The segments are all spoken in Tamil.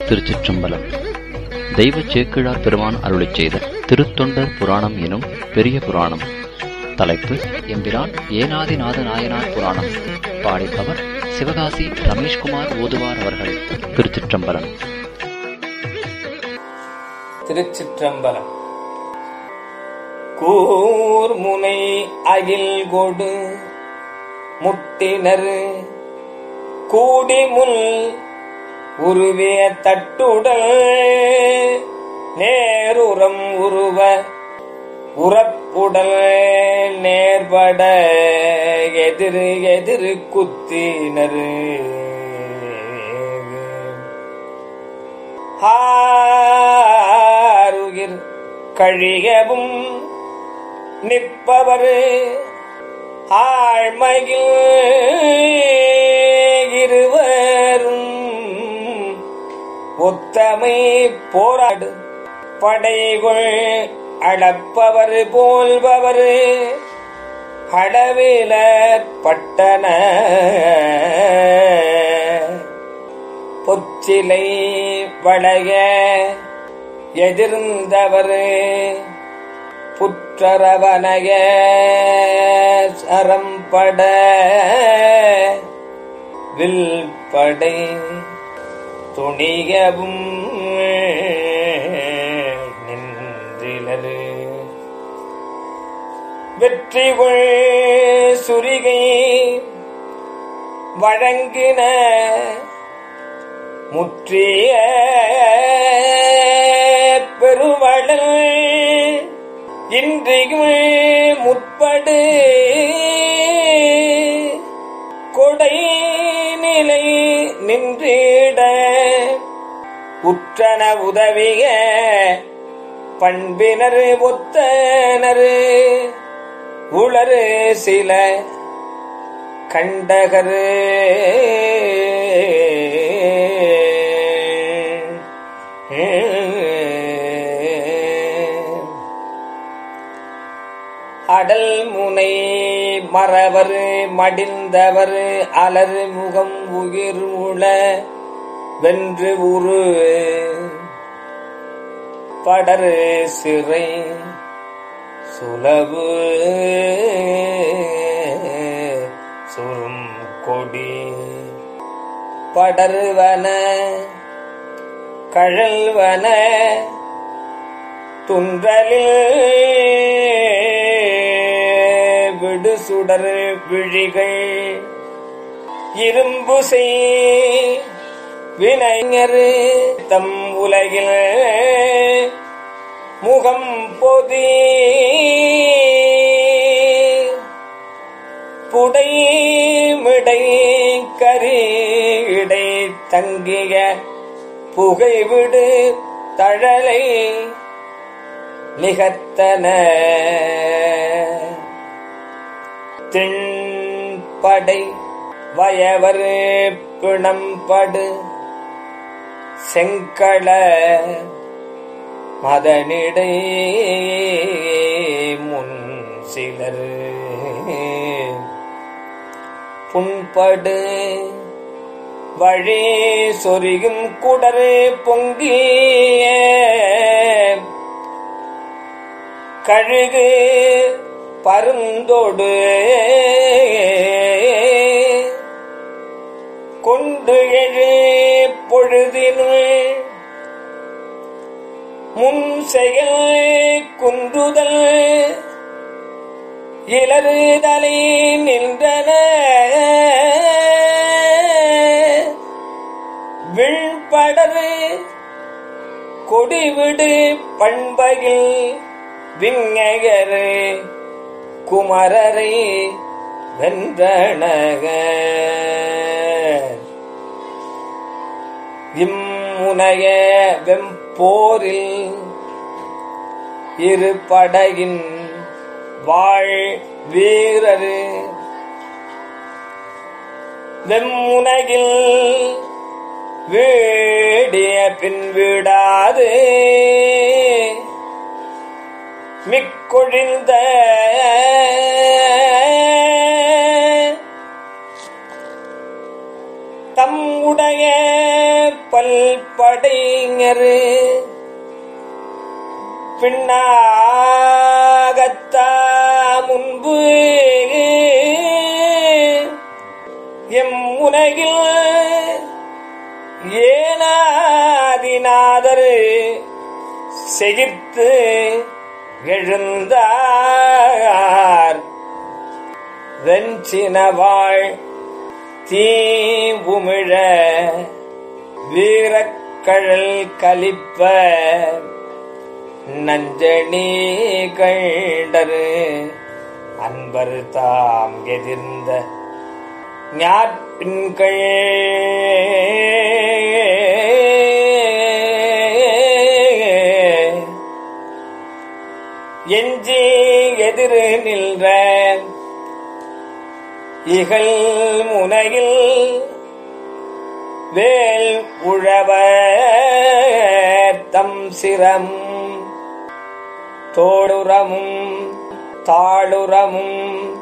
திருச்சிற்றம்பலம் தெய்வ சேக்கிழார் பெருமான் அருளிச் செய்த திருத்தொண்டர் புராணம் எனும் பெரிய புராணம் தலைப்பு எம்பிரான் ஏனாதிநாத நாயனார் புராணம் பாடிப்பவர் சிவகாசி ரமேஷ்குமார் ஓதுவார் அவர்கள் திருச்சிற்றம்பலம் திருச்சிற்றம்பலம் கூர்முனை அகில் கொடு முட்டினர் கூடிமுல் உருவிய தட்டுடல் நேருரம் உருவ உறப்புடல் நேர்பட எதிர் எதிர் குத்தினர் ஆருகிர் கழியவும் நிற்பவர் ஆழ்மையில் இருவரும் ஒத்தமை போராடு படைகள் அளப்பவர் போல்பவர் அளவில பட்டன பொச்சிலை வளைய எதிர்ந்தவர் புற்றரவனைய சரம்பட வில்படை துணியவும் நின்றிலரு வெற்றிகள் சுரிகை வழங்கின முற்றிய பெருவளல் இன்றியும் முற்படு கொடை நிலை நின்றிட உற்றன உதவிய பண்பினர் ஒத்தனர் உளறு சில கண்டகரு அடல் முனை மறவர் மடிந்தவர் அலர் முகம் உயிர் உள வென்று உரு படரு சிறை சுலவு சுரும் கொடி படருவன கழல்வன துன்றலில் விடு சுடர் விழிகள் இரும்பு செய் வினைஞர் தம் உலகில் முகம் பொதி புடை மிடை கரி இடை தங்கிய புகைவிடு தழலை நிகத்தன திண்படை வயவர் பிணம்படு செங்கள மதனிடை முன் சிலர் புண்படு வழி சொரியும் குடரு பொங்கிய கழுகு பருந்தோடு கொண்டு எழு பொழுதினுள் முன் செயல் குன்றுதல் இளறுதலை நின்றன விழ்படரு கொடிவிடு பண்பையில் விஞ்ஞகரு குமரரை வென்றனக இம்முனைய வெம்போரில் இரு படையின் வாழ் வீரரு வெம்முனையில் வீடிய பின் விடாது மிக்கொழிந்த தம்முடைய பல்படைஞரு பின்னாகத்தா முன்பு எம் உலகில் ஏனாதிநாதர் செகிர்த்து எழுந்தார் வெஞ்சினவாள் தீவுமிழ வீரக்கழல் கலிப்ப நஞ்சணி கண்டரு அன்பர் தாம் எதிர்ந்த ஞாற்பின்கள் எஞ்சி எதிரு நின்ற இகல் முனையில் வேல் உழவ தம் சிரம் தோடுரமும் தாளுரமும்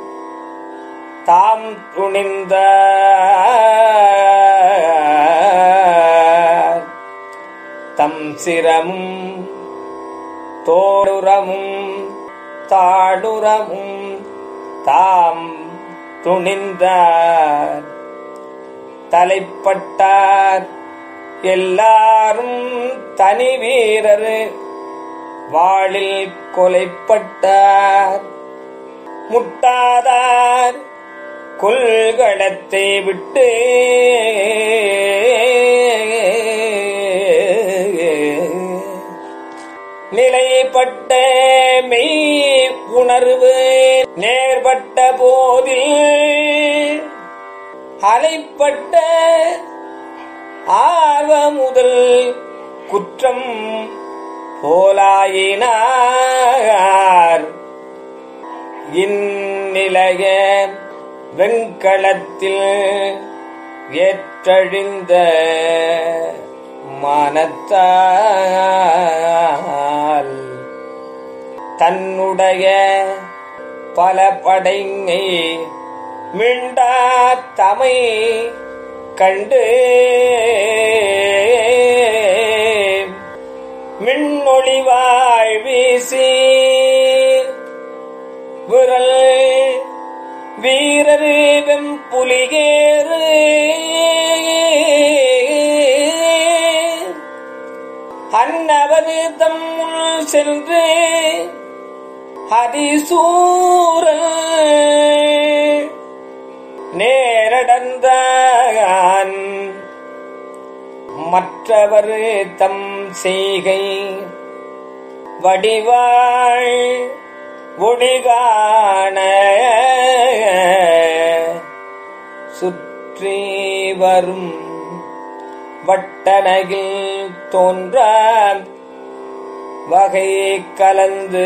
தாம் துணிந்த தம் சிரமும் தோடுரமும் தாடுரமும் தாம் துணிந்தார் தலைப்பட்டார் எல்லாரும் தனி வீரர் வாளில் கொலைப்பட்டார் முட்டாதார் கொள்கடத்தை விட்டு நிலைப்பட்ட மெய் உணர்வு நேர்பட்ட போதில் அலைப்பட்ட ஆர்வ முதல் குற்றம் போலாயினார் இந்நிலைய வெண்களத்தில் ஏற்றழிந்த மனத்தால் தன்னுடைய பல படைங்கை மிண்டா தமை கண்டு மின்னொளிவாய் வீசி விரல் வீரரு வெம்புலிகேறு அன்னவது தம்முள் சென்று ஹரிசூரல் நேரடந்தான் மற்றவர் தம் செய்கை வடிவாள் ஒடிகான சுற்றி வரும் வட்டனகில் தோன்ற வகை கலந்து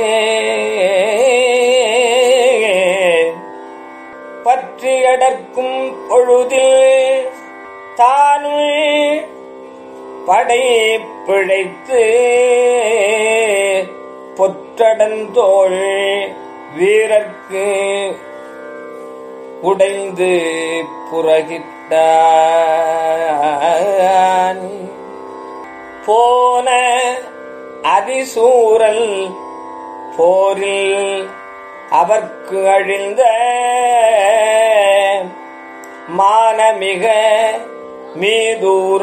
பற்றியடர்க்கும் பொழுதில் தானுள் படை பிழைத்து பொற்றடந்தோள் வீரர்க்கு உடைந்து புறகிட்டான் போன அதிசூரல் போரில் அவர்க்கு அழிந்த மானமிக மீதூர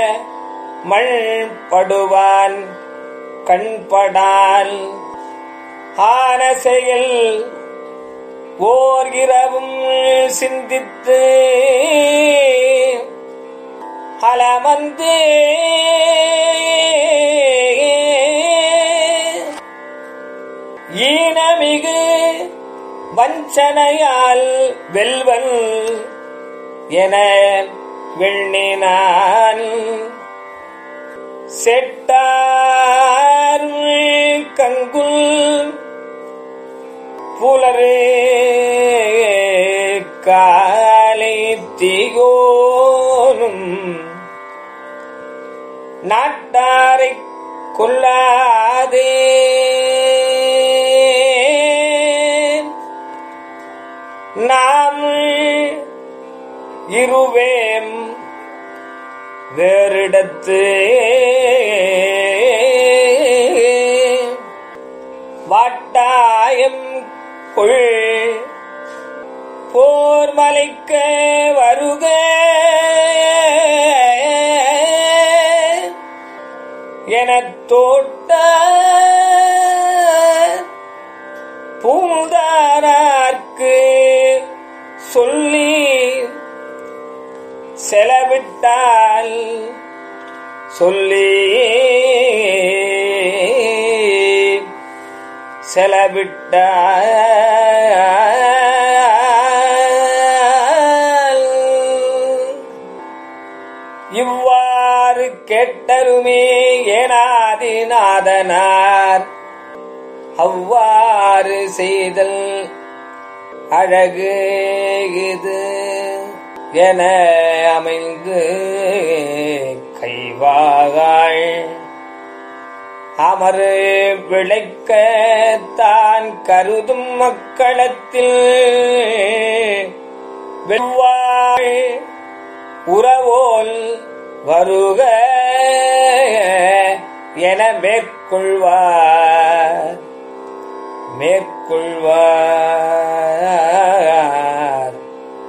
மண்படுவான் கண்படால் ஆன செயல் ஓர் இரவும் சிந்தித்து அலமந்தே ஈனமிகு வஞ்சனையால் வெல்வன் என வெண்ணினான் செட்டார் கங்குல் புலரே காலை திகோனும் நாட்டாரை கொல்லாதே நாம் இருவேம் வேறிடத்து வாட்டாயம் கொள் போர் மலைக்க வருக எனத் தோட்ட பூந்தாரார்க்கு சொல்லி செலவிட்டால் சொல்லி செலவிட்டால் இவ்வாறு கேட்டருமே ஏனாதிநாதனார் அவ்வாறு செய்தல் அழகு இது என அமைந்து கைவாகாள் அமரு விளைக்க தான் கருதும் மக்களத்தில் வெவ்வாள் உறவோல் வருக என மேற்கொள்வார் மேற்கொள்வார்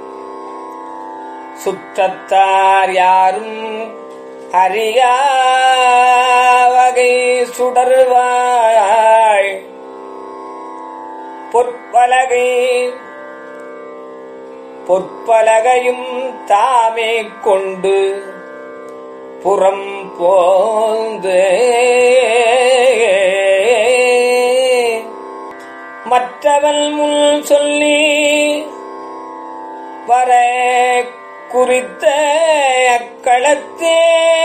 சுற்றத்தார் யாரும் அறியா வகை சுடர்வாய் பொற்பலகை பொற்பலகையும் தாமே கொண்டு புறம் போந்து மற்றவன் முன் சொல்லி வர குறித்த அக்களத்தே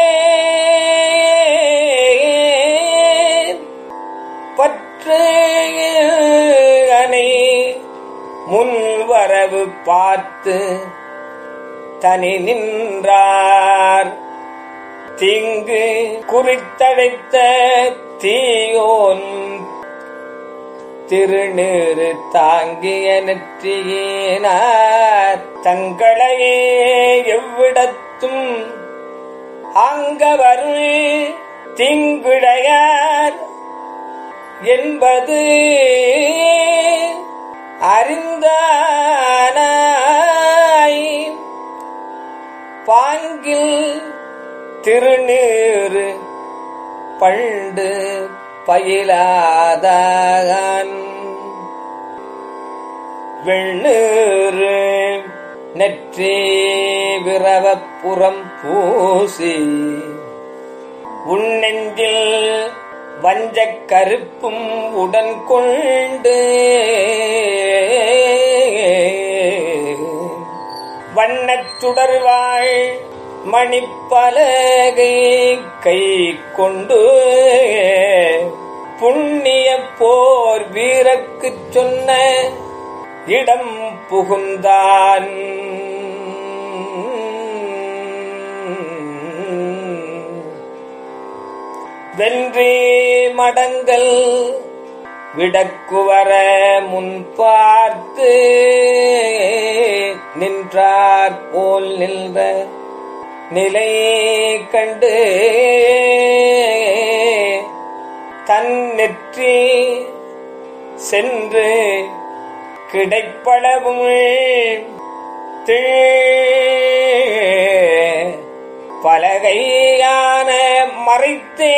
பற்று அணை முன்வரவு பார்த்து தனி நின்றார் தீங்கு குறித்தடைத்த தீயோன் திருநீறு தாங்கிய நெற்றியினார் தங்களையே எவ்விடத்தும் ஆங்கவரு திங்குடையார் என்பது அறிந்தானாய் பாங்கில் திருநீறு பண்டு பயிலாதான் வெண்ணீறு நெற்றி விரவப்புறம் பூசி உன்னெஞ்சில் வஞ்சக் கருப்பும் உடன் கொண்டு வண்ணச் சுடர்வாள் மணிப்பலகை கை கொண்டு புண்ணிய போர் வீரக்குச் சொன்ன இடம் புகுந்தான் வென்றி மடங்கள் விடக்குவர முன் பார்த்து நின்றார் போல் நின்ற நிலை கண்டு தன் நெற்றி சென்று கிடைப்பளவும் பலகையான மறைத்தே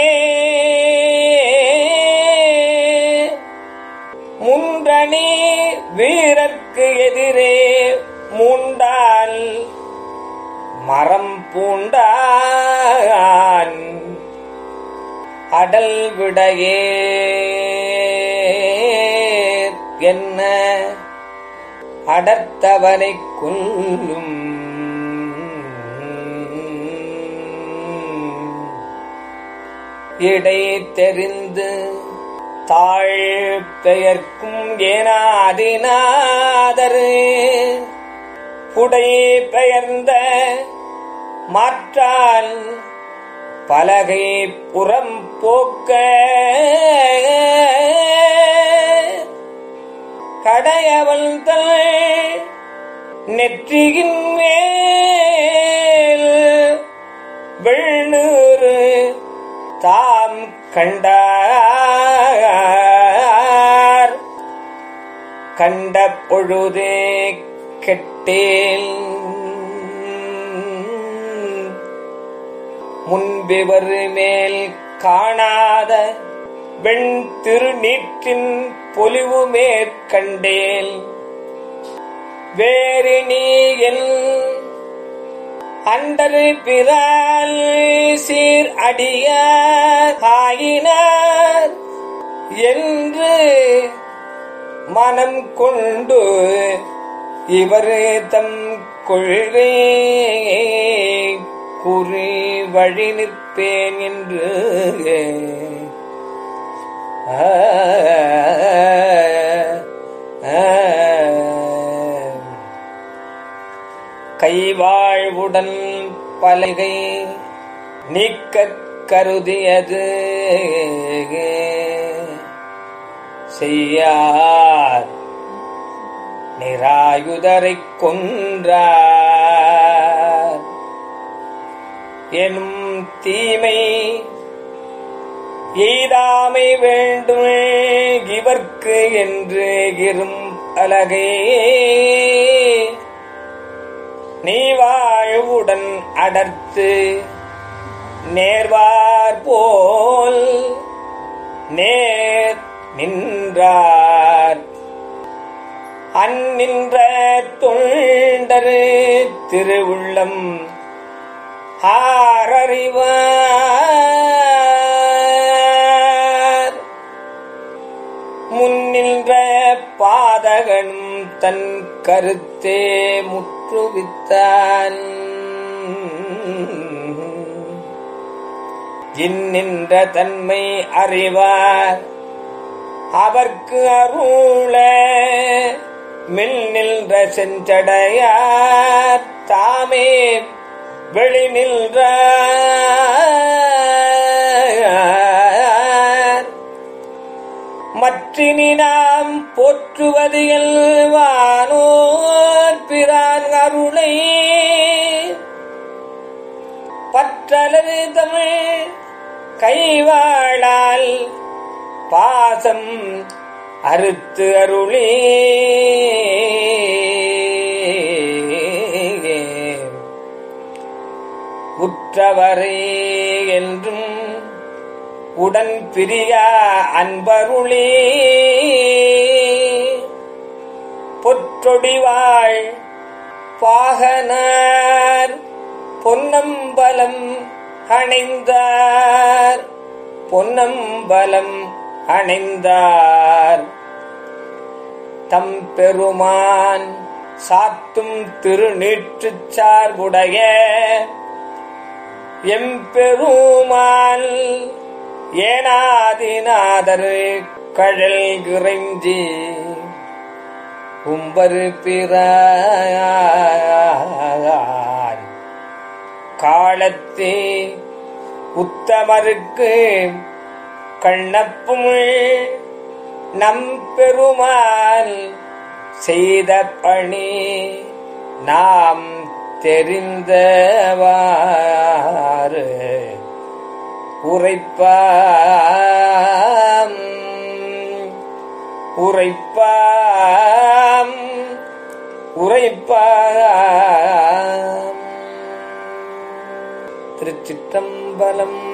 முன்றணி வீரர்க்கு எதிரே மூண்டால் மரம் பூண்டான் அடல் விடையே என்ன அடர்த்தவனைக் கொல்லும் இடை தெரிந்து தாழ் பெயர்க்கும் ஏனாதினாதரு புடை பெயர்ந்த மாற்றால் பலகை புறம் போக்க கடையவள் தல் நெற்றியின் மேல் வெண்ணூறு தாம் கண்டார் கண்ட பொழுதே கெட்டேல் முன்பிவர் மேல் காணாத வெண் திருநீற்றின் பொலிவு மேற்கண்டேல் வேறு நீ என் அண்டரு பிறால் சீர் அடியார் ஆயினார் என்று மனம் கொண்டு இவர் தம் கொள்கை குறி வழி நிற்பேன் என்று ஆ, ஆ, கைவாழ்வுடன் பலகை நீக்கக் கருதியது செய்யார் நிராயுதரைக் கொன்றார் எனும் தீமை எய்தாமை வேண்டும் இவர்க்கு என்று இரும் அலகே நீ வாழ்வுடன் அடர்த்து நேர்வார் போல் நேர் நின்றார் அந்நின்ற தொண்டரு திருவுள்ளம் ஆரறிவார் முன்னின்ற பாதகனும் தன் கருத்தே முற்றுவித்தான் இன்னின்ற தன்மை அறிவார் அவர்க்கு அருள மில் நின்ற செஞ்சடையார் தாமே வெளி நின்றார் மற்றினி நாம் போற்றுவது எல்வானோர் பிரான் அருளை பற்றலது தமிழ் கைவாழால் பாசம் அறுத்து அருளே உற்றவரே என்றும் உடன் பிரியா அன்பருளே பொற்றொடிவாள் பாகனார் பொன்னம்பலம் அணைந்தார் பொன்னம்பலம் அணைந்தார் தம் பெருமான் சாத்தும் திருநீற்றுச் சார்புடைய எம்பெருமான் ஏனாதிநாதர் கழல் இறைஞ்சி உம்பரு பிறான் காலத்தே உத்தமருக்கு கண்ணப்பும் நம் பெருமான் செய்த பணி நாம் தெரிந்தவாறு உரைப்பாம் உரைப்பாம் உரைப்பாம் திருச்சிற்றம்பலம்